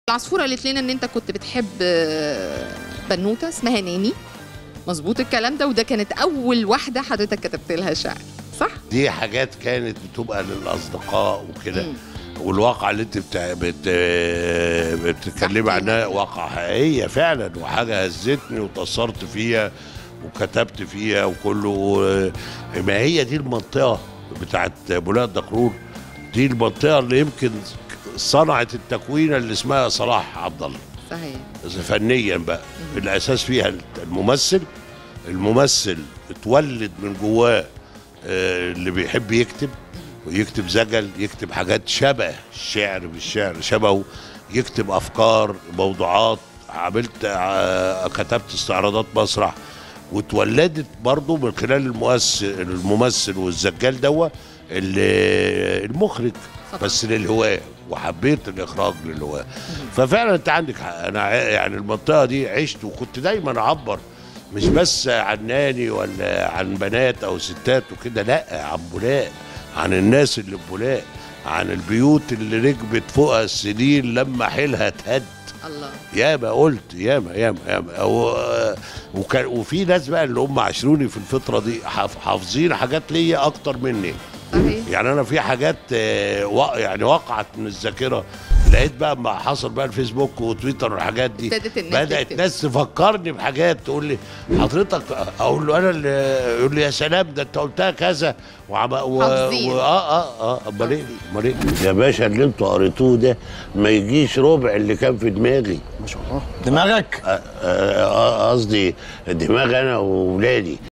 العصفوره قالت لنا ان انت كنت بتحب آه، بنوته اسمها ناني مظبوط الكلام ده وده كانت اول واحده حضرتك كتبت لها شعر صح دي حاجات كانت بتبقى للاصدقاء وكده مم. والواقع اللي انت بتاع بت... بتتكلمي عنها واقع حقيقيه فعلا وحاجه هزتني وتاثرت فيها وكتبت فيها وكله ما هي دي المنطقه بتاعت بلاد دقرور دي المنطقه اللي يمكن صنعت التكوينه اللي اسمها صلاح عبد الله صحيح فنيا بقى الاساس فيها الممثل الممثل اتولد من جواه آه، اللي بيحب يكتب ويكتب زجل يكتب حاجات شبه الشعر بالشعر شبهه يكتب افكار موضوعات عملت آه، كتبت استعراضات مسرح واتولدت برضه من خلال المؤثر الممثل والزجال دوا اللي- المخرج طبعا. بس للهواة وحبيت الاخراج للهواة ففعلا انت عندك حق انا ع- يعني المنطقه دي عشت وكنت دايما اعبر مش بس عن ناني ولا عن بنات او ستات وكده لا عن بولاق عن الناس اللي في بولاق عن البيوت اللي ركبت فوقها السنين لما حيلها اتهد الله ياما قلت ياما ياما ياما و... وكان وفي ناس بقى اللي هم عاشروني في الفتره دي حاف- حافظين حاجات ليا اكتر مني صحيح يعني انا في حاجات آه، وا- يعني وقعت من الذاكره لقيت بقى ما حصل بقى الفيسبوك وتويتر والحاجات دي ابتدت الناس بدات تكتب. ناس تفكرني بحاجات تقول لي حضرتك اقول له انا اللي يقول لي يا سلام ده انت قلتها كذا وعم و... حافظين. و... اه اه اه امال ايه امال ايه يا باشا اللي انتوا قريتوه ده ما يجيش ربع اللي كان في دماغي ما شاء الله دماغك آه، آه، آه، قصدي دماغ انا واولادي